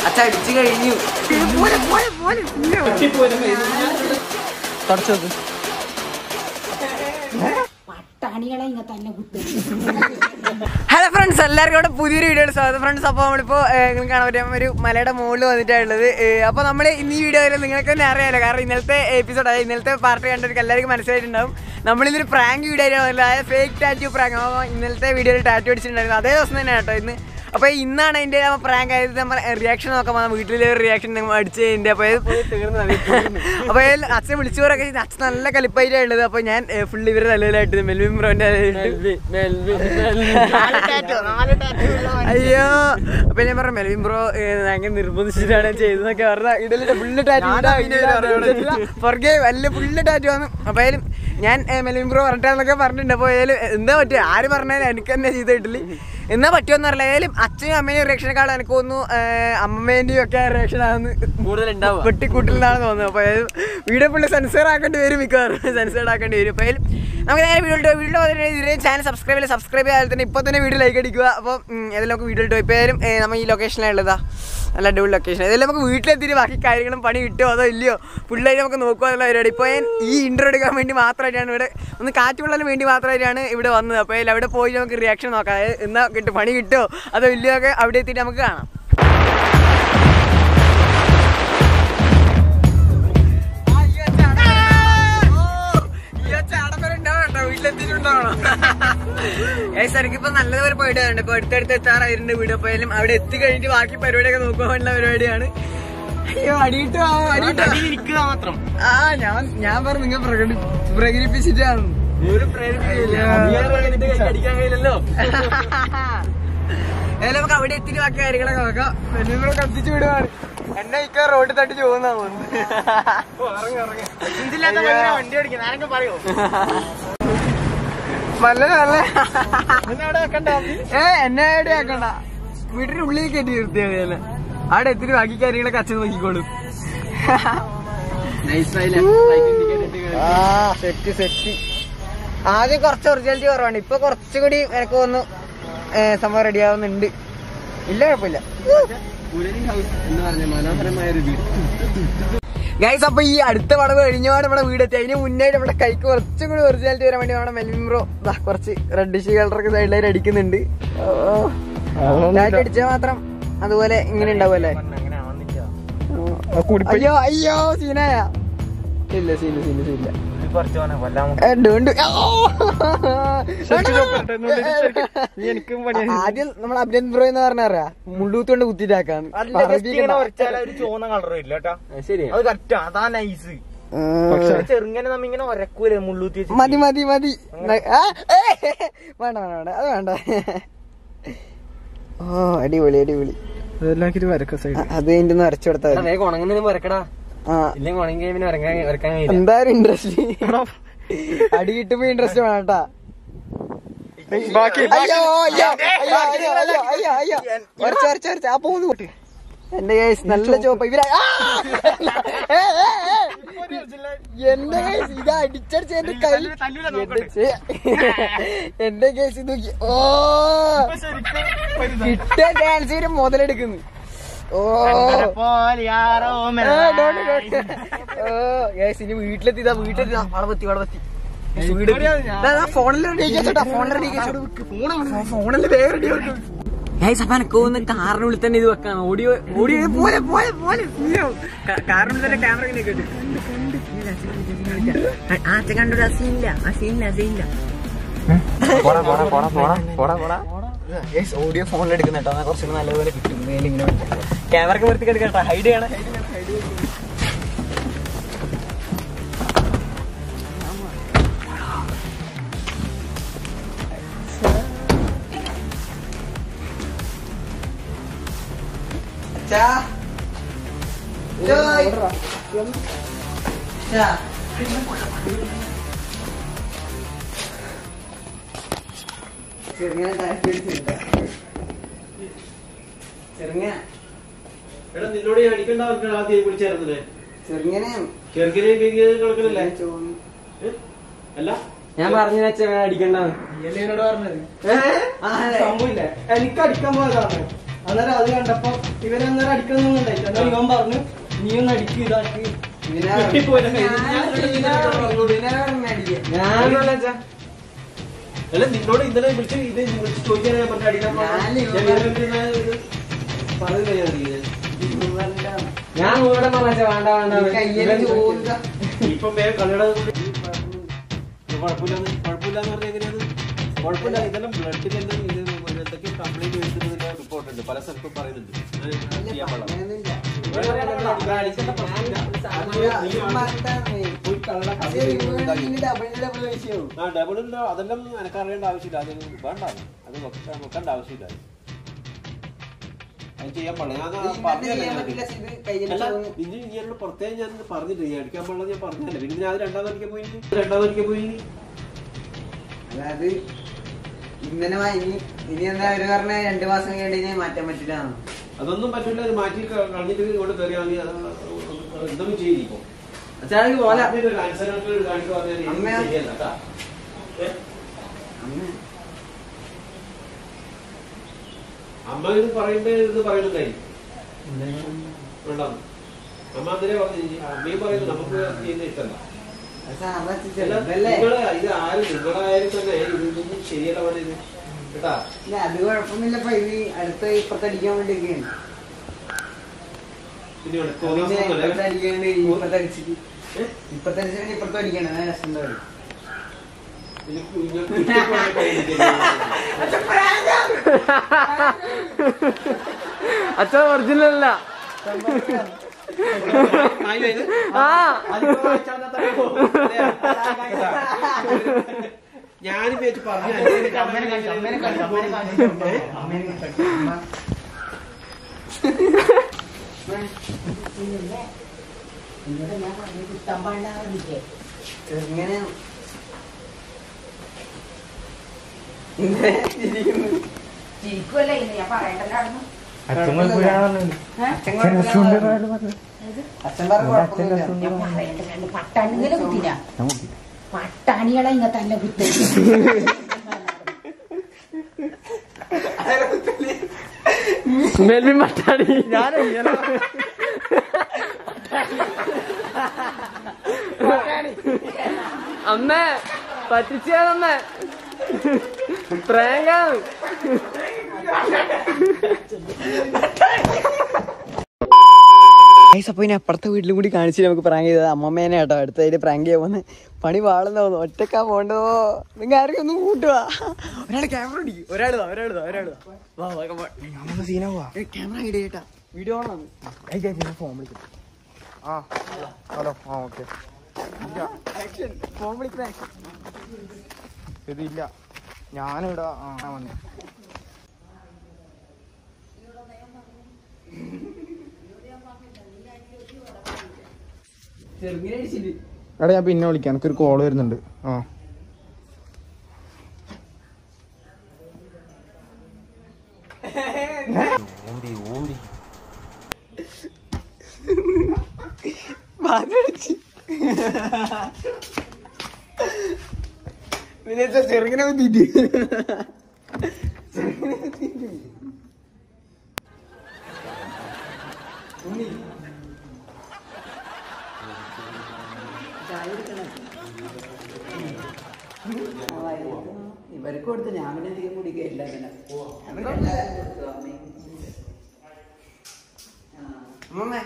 അച്ഛ അടിച്ചു കഴിഞ്ഞു തുടച്ചു നോക്ക് പട്ടാണികളെ ഇങ്ങനെ തന്നെ കുത്തും ഹലോ ഫ്രണ്ട്സ് എല്ലാവർക്കും ഇവിടെ പുതിയൊരു വീഡിയോ സ്വാഗതം ഫ്രണ്ട്സ് അപ്പോൾ നമ്മളിപ്പോൾ നിങ്ങൾക്ക് കാണാൻ പറ്റും ഒരു മലയുടെ മുകളിൽ വന്നിട്ടുള്ളത് അപ്പോൾ നമ്മൾ ഇന്ന് ഈ വീഡിയോയിൽ നിങ്ങൾക്ക് തന്നെ അറിയാമല്ലോ കാരണം ഇന്നലത്തെ എപ്പിസോഡ് അതായത് ഇന്നലത്തെ പാർട്ടി കണ്ടവർക്ക് എല്ലാവർക്കും മനസ്സിലായിട്ടുണ്ടാവും നമ്മളിന്നൊരു പ്രാങ്ക് വീഡിയോ ആയിരുന്നു അതായത് ഫേക്ക് ടാറ്റു പ്രാങ്ക് അപ്പോൾ ഇന്നലത്തെ വീഡിയോയിൽ ടാറ്റു അടിച്ചിട്ടുണ്ടായിരുന്നു അതേ ദിവസം തന്നെ കേട്ടോ ഇന്ന് അപ്പോൾ ഇന്നാണ് അതിൻ്റെ പ്രാങ്ക് ആയത് നമ്മൾ റിയാക്ഷൻ നോക്കാൻ പോകുന്നത് വീട്ടിലെ റിയാക്ഷൻ അടിച്ച് കഴിഞ്ഞിട്ട് അപ്പോൾ അപ്പോൾ അച്ഛൻ വിളിച്ചു പറയൊക്കെ ചെയ്ത് അച്ഛൻ നല്ല കലിപ്പായിട്ടാണ് ഉള്ളത് അപ്പോൾ ഞാൻ ഫുൾ ഇവരുടെ തലയിലായിട്ട് മെൽവിൻ ബ്രോൻ്റെ അയ്യോ അപ്പൊ ഞാൻ പറഞ്ഞു മെൽവിൻ ബ്രോ ഭയങ്കര നിർബന്ധിച്ചിട്ടാണ് ചെയ്തതെന്നൊക്കെ പറഞ്ഞ ഇടലിന്റെ ഫുള്ള് ടാറ്റു പുറകെ വല്ല ഫുള്ള് ടാറ്റു വന്നു അപ്പൊ ആയാലും ഞാൻ ഏ, മെൽവിൻ ബ്രോ പറഞ്ഞിട്ടാന്നൊക്കെ പറഞ്ഞിട്ടുണ്ട് അപ്പൊ ആയാലും എന്താ പറ്റുക ആര് പറഞ്ഞാലും എനിക്ക് തന്നെ ചെയ്തിട്ടില്ല എന്നാ പറ്റുമെന്ന് പറഞ്ഞില്ല ഏതായാലും അച്ഛനും അമ്മേനെയും റിയാക്ഷനെക്കാളും എനിക്ക് തോന്നുന്നു അമ്മേന്റെയും ഒക്കെ റിയാക്ഷൻ ആണെന്ന് കൂടുതലുണ്ടാവുക. വെട്ടിക്കൂട്ടലിനാണ് തോന്നുന്നത് അപ്പോൾ വീഡിയോ ഫുള്ള് സെൻസർ ആക്കേണ്ടി വരും മിക്കവാറും സെൻസേർഡ് ആക്കേണ്ടി വരും അപ്പോൾ അതിൽ നമുക്ക് നേരെ വീഡിയോ വീഡിയോ ഇതിലെ ചാനൽ സബ്സ്ക്രൈബ് ചെയ്യില്ല സബ്സ്ക്രൈബ് ചെയ്യാതെ തന്നെ ഇപ്പോൾ തന്നെ വീഡിയോ ലൈക്ക് അടിക്കുക അപ്പോൾ ഏതെങ്കിലും നമുക്ക് വീഡിയോ ഇട്ടു ഇപ്പോൾ ഏതായാലും ഏ, നമ്മൾ ഈ ലൊക്കേഷനിലുള്ളതാ നല്ല അടിപൊളി ലൊക്കേഷൻ ഏതായാലും നമുക്ക് വീട്ടിലെത്തിയിട്ട് ബാക്കി കാര്യങ്ങളും പണി കിട്ടുമോ അതോ ഇല്ലയോ പിള്ളേർ നമുക്ക് നോക്കുക എന്നുള്ള പരിപാടി ഇപ്പോൾ ഞാൻ ഈ ഇൻട്രോ എടുക്കാൻ വേണ്ടി മാത്രമായിട്ടാണ് ഇവിടെ ഒന്ന് കാറ്റ് കൊള്ളാൻ വേണ്ടി മാത്രമായിട്ടാണ് ഇവിടെ വന്നത് അപ്പോൾ അതിൽ അവിടെ പോയി നമുക്ക് റിയാക്ഷൻ നോക്കാം അതായത് എന്നാ കിട്ടും പണി കിട്ടുമോ അതോ ഇല്ലയോ ഒക്കെ അവിടെ എത്തിയിട്ട് നമുക്ക് കാണാം എനിക്കിപ്പോ നല്ലതുപോലെ പോയിട്ട് വരണ്ട ഇപ്പൊ അടുത്തടുത്ത് എത്താറായിട്ടുണ്ട് വീഡിയോ പോയാലും അവിടെ എത്തി കഴിഞ്ഞിട്ട് ബാക്കി പരിപാടിയൊക്കെ നോക്കാൻ വേണ്ട പരിപാടിയാണ് അയ്യോ അടിയിട്ടോ അടിയിട്ടോ ഇരിക്കുക മാത്രം ആ ഞാൻ ഞാൻ പറഞ്ഞു നിങ്ങൾ പ്രകടി പ്രകടിപ്പിച്ചിട്ടാണ് ഒരു അടിക്കാൻ കഴിയില്ലല്ലോ ഏതായാലും നമുക്ക് അവിടെ എത്തിയിട്ട് ബാക്കി കാര്യങ്ങളൊക്കെ നോക്കാം പെണ്ണുങ്ങളെ കത്തിച്ചു വിടുവാണ് എന്നെ ഇക്ക റോഡിൽ തട്ടിച്ച് പോകുന്ന ഇതില്ലാത്ത വണ്ടി ഓടിക്കാൻ ആരൊക്കെ പറയോ നല്ല നല്ല അവിടെ വെക്കണ്ട ഏ എന്നെ എവിടെ ആക്കണ്ട വീട്ടിന്റെ ഉള്ളിൽ കയറ്റി നിർത്തിയത് അവിടെ എത്തിരി ബാക്കി കാര്യങ്ങളൊക്കെ അച്ഛൻ നോക്കിക്കോളും സെറ്റ് സെറ്റ് ആദ്യം കുറച്ച് ഒറിജിനാലിറ്റി കുറവാണ് ഇപ്പൊ കുറച്ചുകൂടി എനിക്ക് തോന്നുന്നു ഏ, സംഭവം റെഡി ആവുന്നുണ്ട് ഇല്ല കുഴപ്പമില്ല എന്ന് പറഞ്ഞ മനോഹരമായ ഒരു വീട് ഗൈസ് അപ്പൊ ഈ അടുത്ത പടവ് കഴിഞ്ഞപാട് നമ്മുടെ വീടെത്തി അതിന് മുന്നായിട്ട് നമ്മുടെ കൈക്ക് കുറച്ചും കൂടി ഒറിജിനാലിറ്റി വരാൻ വേണ്ടി നമ്മുടെ മെൽവിൻ ബ്രോ ദാ കുറച്ച് റെഡിഷ് കളറൊക്കെ സൈഡിലായിട്ട് അടിക്കുന്നുണ്ട് ലൈറ്റ് അടിച്ചാൽ മാത്രം അതുപോലെ ഇങ്ങനെ ഉണ്ടാവുമല്ലേ അങ്ങനെ ആവുന്നില്ല അയ്യോ അയ്യോ സീനായ ഇല്ല സീന സീന സീനില്ല കുറച്ച് പോണേ കൊല്ലാൻ എനിക്കും ആദ്യം നമ്മൾ അഭിനന്ദൻ ബ്രോ എന്ന് പറഞ്ഞാ മുള്ളൂത്തോണ്ട് കുത്തിട്ടാക്കാന്ന് ഒരു ചുവന്ന കളർ ഇല്ല കേട്ടാ ശരി അത് കറക്റ്റ് അതാ നൈസ് ചെറുങ്ങനെ നമ്മ ഇങ്ങനെ ഒരക്കൂലേ മുള്ളൂത്തി വെച്ച് മതി മതി മതി ആ, ഏ, വേണ്ട വേണ്ട വേണ്ട അത് വേണ്ട ഓ അടിപൊളി അടിപൊളി ആ, അത് അതിന്റെ ഒന്ന് അരച്ചു കൊടുത്താൽ മതി വേഗം ഉണങ്ങുന്നതിന് വരക്കടാ ആ ഇല്ലെങ്കിൽ ഉണങ്ങി കഴിയുമ്പോൾ വരക്കാൻ വരക്കാൻ കഴിയില്ല എന്തായാലും ഇൻട്രസ്റ്റ് അടി കിട്ടുമ്പോ ഇൻട്രസ്റ്റ് വേണം കേട്ടാ അയ്യോ അയ്യോ അയ്യോ അയ്യോ അയ്യോ അയ്യോ അയ്യോ വരച്ച വരച്ച വരച്ച ആ പോകുന്നു കൂട്ടി എന്റെ കേസ് നല്ല ചോപ്പ ഇവരാ ആ! ഏ, ഏ, ഏ. എന്റെ കേസ് ഇത് അടിച്ചടിച്ച് എന്റെ കൈ എന്റെ ചെ- എന്റെ കേസ് ഇത് നോക്കി ഓ കിട്ടിയ ചാൻസ് മുതലെടുക്കുന്നു ഓ ഏ, ഡോണ്ട്, ഡോണ്ട്. ഓ, guys, ഇനി വീട്ടിലെത്തി ഇതാ വീട്ടിലെത്തി ഇതാ, അവിടെ പറ്റി അവിടെ പറ്റി ഫോണിൽ ഫോണിൽ വേറെ ഒന്ന് കാറിനുള്ളിൽ തന്നെ ഇത് വെക്കാം ഓഡിയോ ഓഡിയോ പോലെ പോലെ പോലെ കാറിനുള്ളിൽ തന്നെ ക്യാമറ ഇങ്ങനെ കേട്ടു ആ കണ്ടു ആ സീനില്ല ആ സീനില്ല ആ സീനില്ല ഓഡിയോ ഫോണിൽ എടുക്കുന്ന കേട്ടോ എന്നാ കുറച്ചുകൂടി നല്ലപോലെ കിട്ടും ഇങ്ങനെ ക്യാമറക്ക് നിർത്തി എടുക്കട്ടോ ഹൈഡ് ചെയ്യണം അച്ഛാ ജോയ് അച്ഛാ ചെറുങ്ങനെ താഴ്ത്തി പിടിച്ചിട്ടുണ്ട് ചെറുങ്ങനെ എടാ നിന്നോട് അടിക്കണ്ട ആദ്യം പിടിച്ചായിരുന്നില്ലേ ചെറുങ്ങനെ ചെറുക്കിനെ കിടക്കണില്ലേ ചോന്ന് അല്ല ഞാൻ പറഞ്ഞു വെച്ച അടിക്കണ്ടെന്ന് എന്നോട് പറഞ്ഞത് സംഭവില്ല എനിക്ക് അടിക്കാൻ പോയതാണ് അന്നേരം അത് കണ്ടപ്പോ ഇവനെ അന്നേരം അടിക്കണമെന്നൊന്നും ഉണ്ടായില്ല അന്നേരം ഇവൻ പറഞ്ഞു നീ ഒന്ന് അടിക്ക് ഇതാക്കി കെട്ടിപ്പോയില്ല കയ്യിൽ. ഞാനല്ല അച്ഛാ അല്ല നിന്നോട് ഇന്നലെ വിളിച്ച് ഇത് വിളിച്ച് ചോദിക്കാൻ ഞാൻ പറഞ്ഞ അടിക്കാൻ ഞാൻ ഇവിടെ പറഞ്ഞ വേണ്ട വേണ്ട ഇപ്പം വേഗം കളിയുടെ കുഴപ്പമില്ലാന്ന് കുഴപ്പമില്ലാന്ന് പറഞ്ഞാൽ എങ്ങനെയാണ് കുഴപ്പമില്ല ഇതെല്ലാം ബ്ലഡിൽ എല്ലാം ഇത് എന്തൊക്കെ കംപ്ലൈന്റ് വരുന്നതിന്റെ റിപ്പോർട്ട് ഉണ്ട് പല സ്ഥലത്തും പറയുന്നുണ്ട് അത് ചെയ്യാൻ പാടില്ല. ഇവിടെ പറയുന്നത് ഇത് അടിക്കേണ്ട പ്രശ്നമില്ല. അത് നീ ആണ് പോയി കളുടെ കഥ ആ ഡബിളില്ല അതെല്ലാം എനിക്ക് അറിയേണ്ട ആവശ്യമില്ല അത് വേണ്ട അത് വെക്ക- വെക്കേണ്ട ആവശ്യമില്ല അത് ചെയ്യാൻ പാടില്ല ഞാൻ പറഞ്ഞല്ലേ അല്ല ഇനി ഇങ്ങനെ പ്രത്യേകം ഞാൻ പറഞ്ഞിട്ട് ഞാൻ അടിക്കാൻ പാടില്ല ഞാൻ പറഞ്ഞല്ലേ പിന്നെ ഞാൻ അത് രണ്ടാമത് അടിക്കാൻ പോയി രണ്ടാമത് അടിക്കാൻ പോയി അതായത് ഇന്നലെ വാങ്ങി ഇനി എന്താ അവര് പറഞ്ഞ രണ്ടു മാസം കഴിഞ്ഞ് മാറ്റാൻ പറ്റില്ല അതൊന്നും പറ്റില്ല അത് മാറ്റി ക- കളഞ്ഞിട്ട് ഇങ്ങോട്ട് കയറിയാൽ മതി അത് എന്തെങ്കിലും ചെയ്തിരിക്കും അച്ഛാ പോലെ കാണിക്കാൻ അമ്മ. ശരിയല്ല കേട്ടാ ഏ? അമ്മ ഇത് പറയണ്ടേ ഇത് പറയുന്നുണ്ടായി വേണ്ട അമ്മ അതിനെ പറഞ്ഞു അമ്മയും പറയുന്നു നമുക്ക് ചെയ്യുന്ന ഇഷ്ടമല്ല ചെറുതല്ലേ നിങ്ങള് ഇത് ആരും നിങ്ങളായാലും തന്നെ ഇതൊന്നും ശരിയല്ല പറഞ്ഞത് കേട്ടാ ഇല്ല, അത് കുഴപ്പമൊന്നുമില്ല ഇപ്പൊ ഇത് അടുത്ത ഇപ്പത്തടിക്കാൻ വേണ്ടി ഇരിക്കുകയാണ്. പിന്നെ ഇവിടെ പിന്നെ തോന്നാസൊന്നുമല്ല. ഇപ്പത്തടിക്കാൻ വേണ്ടി ഇപ്പത്തടിച്ചിട്ട് ഇപ്പത്തടിച്ചിട്ട് ഇപ്പുറത്ത് അടിക്കണം അതാ രസം ഉണ്ടാവുക. പിന്നെ കുഞ്ഞ് കുറ്റിപ്പോയ കയ്യിലിരിക്കുന്നു. അച്ഛൻ ഒറിജിനൽ അല്ല ആയി ഇത്? ആ അതിപ്പോ വായിച്ചാൽ തന്നെ പോകും. ഞാനിപ്പോ വെച്ച് പറഞ്ഞു അമ്മേനെ കാണിച്ചു, അമ്മേനെ കാണിച്ചു, അമ്മേനെ കാണിച്ചു, അമ്മേനെ- അമ്മേനെ കാണിച്ചു. അമ്മ. എന്നോട് ഞാൻ പറഞ്ഞു കുത്താൻ പാടില്ലേ ചെറുങ്ങനെ ഇങ്ങനെ ഇരിക്കുന്നു. ചിരിക്കുമല്ലേ ഇന്ന് ഞാൻ പറയണ്ടല്ലായിരുന്നു അച്ഛൻ കുഴപ്പമൊന്നുമില്ല. അച്ഛൻ പറഞ്ഞ കുഴപ്പമൊന്നുമില്ല. ഞാൻ പറയണ്ടല്ലായിരുന്നു പട്ടാണികളെ കുത്തിനാ പട്ടാണികളെ ഇങ്ങ തന്നെ കുത്തി മെൽവിൻ മട്ടാടി അമ്മേ പറ്റിച്ചേന്നമ്മേ പ്രാങ്കാണ് ഗൈസ് അപ്പോൾ ഇനി അപ്പുറത്തെ വീട്ടിലും കൂടി കാണിച്ചിട്ട് നമുക്ക് പ്രാങ്ക് ചെയ്തത് അമ്മമ്മേനെ കേട്ടോ അടുത്തതിൽ പ്രാങ്ക് ചെയ്യാൻ വന്ന് പണി വാളുന്ന തോന്നുന്നു ഒറ്റക്കാ പോണ്ടോ നിങ്ങൾ ആരെങ്കിലും ഒന്ന് കൂട്ടുക ഒരാൾ ക്യാമറ പിടിക്കും ഒരാൾ ഒരാൾ ഒരാൾ ക്യാമറ ഇട കേട്ടാ വീഡിയോ ഓണാണ് ഫോൺ വിളിക്കും ആ ഹലോ ആ ഓക്കെ ആക്ഷൻ ഫോൺ വിളിക്കുന്ന ആക്ഷൻ ഇതില്ല ഞാനിവിടെ ആ വന്നു ചെറുങ്ങനെ അടിച്ചിട്ട് എടാ ഞാൻ പിന്നെ വിളിക്കാം എനിക്കൊരു കോൾ വരുന്നുണ്ട് ആ വാതിലടിച്ച്. പിന്നെ എന്താ ചെറുങ്ങനെ വന്നിട്ട് ചെറുങ്ങനെ വന്നിട്ട്. ഉണ്ണി. ചായ കുടിക്കണോ? ഇവർക്ക് കൊടുത്ത് ഞാൻ പിന്നെ അധികം കുടിക്കില്ല അമ്മമ്മേ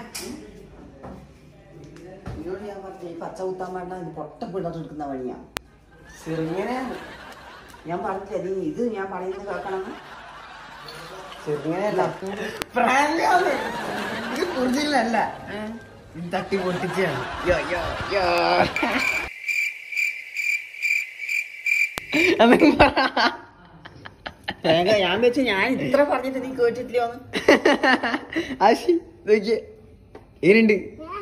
എന്നോട് ഞാൻ പറഞ്ഞു ഈ പച്ച കുത്താൻ പാടില്ല ഇത് പൊട്ട പിള്ളേർ എടുക്കുന്ന വഴിയാ ചെറുങ്ങനെ ഞാൻ പറഞ്ഞില്ല നീ ഇത് ഞാൻ പറയുന്നത് കേൾക്കണം ചെറുങ്ങനെയല്ല പ്രാങ്കാണ്. ഇത് കുറിച്ചില്ലല്ല ഇത് തട്ടി പൊട്ടിച്ചാണ് യോ യോ യോ അതൊക്കെ പറ. ഞാൻ വെച്ച് ഞാൻ ഇത്ര പറഞ്ഞിട്ട് നീ കേട്ടിട്ടില്ലോന്ന് ആശി നോക്കിയേ എങ്ങനെയുണ്ട്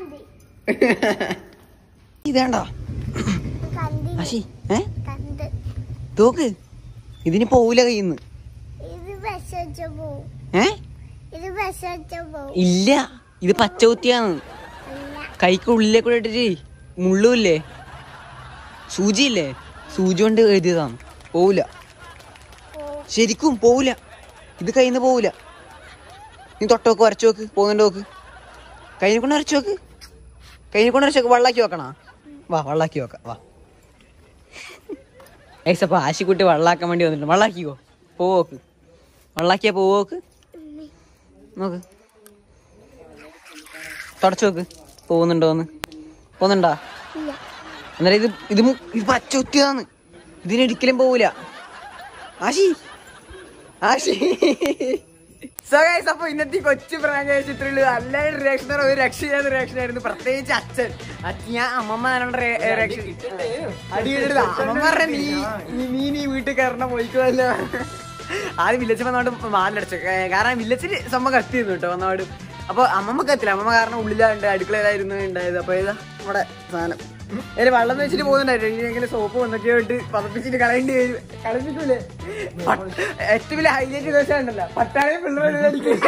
ഇതാണ്ടോ ആശി ഏ കണ്ട് തോക്ക് ഇതിന് പോവില്ല കയ്യിന്ന് ഇത് വിശ്വസിച്ച പോവും ഏ ഇത് വിശ്വസിച്ച പോവും ഇല്ല ഇത് പച്ച കുത്തിയാണ് അല്ല കൈക്ക് ഉള്ളിലേക്ക് കൂടെ ഇട്ടിട്ട് മുള്ളുമില്ലേ സൂചിയില്ലേ സൂചി കൊണ്ട് എഴുതിയതാണ് പോവില്ല പോവും ശരിക്കും പോവില്ല ഇത് കയ്യിൽ നിന്ന് പോവില്ല നീ തൊട്ടോക്ക് വരച്ചു നോക്ക് പോകുന്നുണ്ട് നോക്ക് കയ്യിൽ കൊണ്ട് വരച്ചു നോക്ക് കയ്യിൽ കൊണ്ട് വരച്ചു നോക്ക് വെള്ളാക്കി വെക്കണോ വാ വെള്ളാക്കി വെക്കാം വാ ഏസ് അപ്പൊ ആശിക്കുട്ടി വെള്ളാക്കാൻ വേണ്ടി വന്നിട്ടുണ്ട് വെള്ളാക്കിക്കോ പോവോക്ക് വെള്ളാക്കിയാ പോവോക്ക് നോക്ക് തുടച്ചു നോക്ക് പോകുന്നുണ്ടോന്ന് പോകുന്നുണ്ടാ എന്നാലും ഇത് ഇത് മു- ഇത് പച്ച കുത്തിയതാന്ന് ഇതിനൊരിക്കലും പോവൂല ആശി ആശി സോ ഗൈസ് അപ്പൊ ഇന്നത്തെ ഈ കൊച്ചു പ്രാങ്ക ചിത്രത്തില് നല്ല റിയാക്ഷൻ ഒരു രക്ഷയില്ലാത്ത റിയാക്ഷൻ ആയിരുന്നു പ്രത്യേകിച്ച് അച്ഛൻ അച്ഛൻ ഞാൻ അമ്മമ്മ റിയാക്ഷൻ അടിയിടരുത് അമ്മമ്മ പറഞ്ഞ നീ നീ- നീ നീ വീട്ടിൽ കയറണം പോയിക്കോല്ലോ ആദ്യം വില്ലച്ച് വന്നോണ്ട് മാലടച്ചു കാരണം വില്ലച്ചിൽ സംഭവം കത്തിയിരുന്നു കേട്ടോ വന്നോട് അപ്പൊ അമ്മമ്മ കത്തില്ല അമ്മമ്മ കാരണം ഉള്ളിലാണ്ട് അടുക്കളയിലായിരുന്നു ഉണ്ടായത് അപ്പൊ ഇതാ നമ്മുടെ സാധനം അതിൽ വെള്ളം വെച്ചിട്ട് പോകുന്നുണ്ടായിരുന്നു ഇനി സോപ്പ് വന്നൊക്കെ ആയിട്ട് പതപ്പിച്ചിട്ട് കളയേണ്ടി വരും കളിപ്പിക്കൂലേ പട്ട്- ഏറ്റവും വലിയ ഹൈലൈറ്റ് ദിവസം ഉണ്ടല്ലോ പട്ടാളി പിള്ളേർ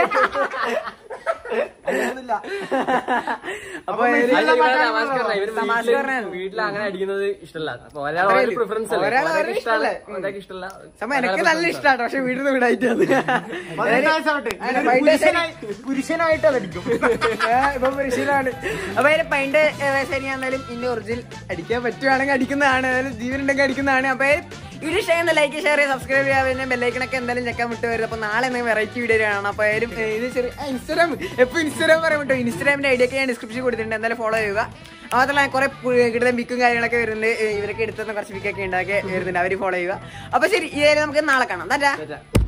അപ്പൊ തമാശക്കാരനാണ്. വീട്ടിൽ അങ്ങനെ അടിക്കുന്നത് ഇഷ്ടമല്ല അപ്പൊ ഒരാൾ അത്രേ ഒരു ഉള്ളൂ. പ്രിഫറൻസ് അല്ലേ ഒരാളെ ഒരാൾക്ക് ഒരാൾക്ക് ഇഷ്ടമല്ല ഇഷ്ടമല്ല. ഒരാൾക്ക് ഇഷ്ടമല്ല സമയം എനിക്ക് നല്ല ഇഷ്ടമാണ് പക്ഷെ വീട്ടിൽ നിന്ന് വിടായിട്ട് പുരുഷനായിട്ട് അതടിക്കും ഇപ്പൊ പുരുഷനാണ് അപ്പൊ അതിന് പൈൻ്റെ ശരി എന്നാലും ഇന്റെ ഒറിജിനൽ അടിക്കാൻ പറ്റുവാണെങ്കിൽ അടിക്കുന്നതാണ് അതായത് ജീവനുണ്ടെങ്കിൽ അടിക്കുന്നതാണ് അപ്പൊ ഇത് ഇഷ്ടം ലൈക്ക് ഷെയർ ചെയ്യുക സബ്സ്ക്രൈബ് ചെയ്യുക പിന്നെ ബെല്ലൈക്കണൊക്കെ എന്തായാലും ഞെക്കാൻ വിട്ട് വരും അപ്പൊ നാളെ എന്തെങ്കിലും വെറൈറ്റി വീഡിയോ കാണണം അപ്പൊ ആയാലും ഏ, ഇത് ചെറിയ ഇൻസ്റ്റാഗ്രാം എപ്പോ ഇൻസ്റ്റാഗ്രാം പറയാൻ പറ്റും ഇൻസ്റ്റാഗ്രാമിന്റെ ഐഡിയ ഒക്കെ ഞാൻ ഡിസ്ക്രിപ്ഷൻ കൊടുത്തിട്ടുണ്ട് എന്തായാലും ഫോളോ ചെയ്യുക മാത്രമല്ല കുറെ കിട്ടുന്ന ബിക്കും കാര്യങ്ങളൊക്കെ വരുന്നുണ്ട് ഏ, ഇവരൊക്കെ എടുത്തുന്ന കുറച്ച് ബിക്കൊക്കെ ഉണ്ടാക്കി വരുന്നുണ്ട് അവർ ഫോളോ ചെയ്യുക അപ്പൊ ശരി ഈ നമുക്ക് നാളെ കാണാം താറ്റാ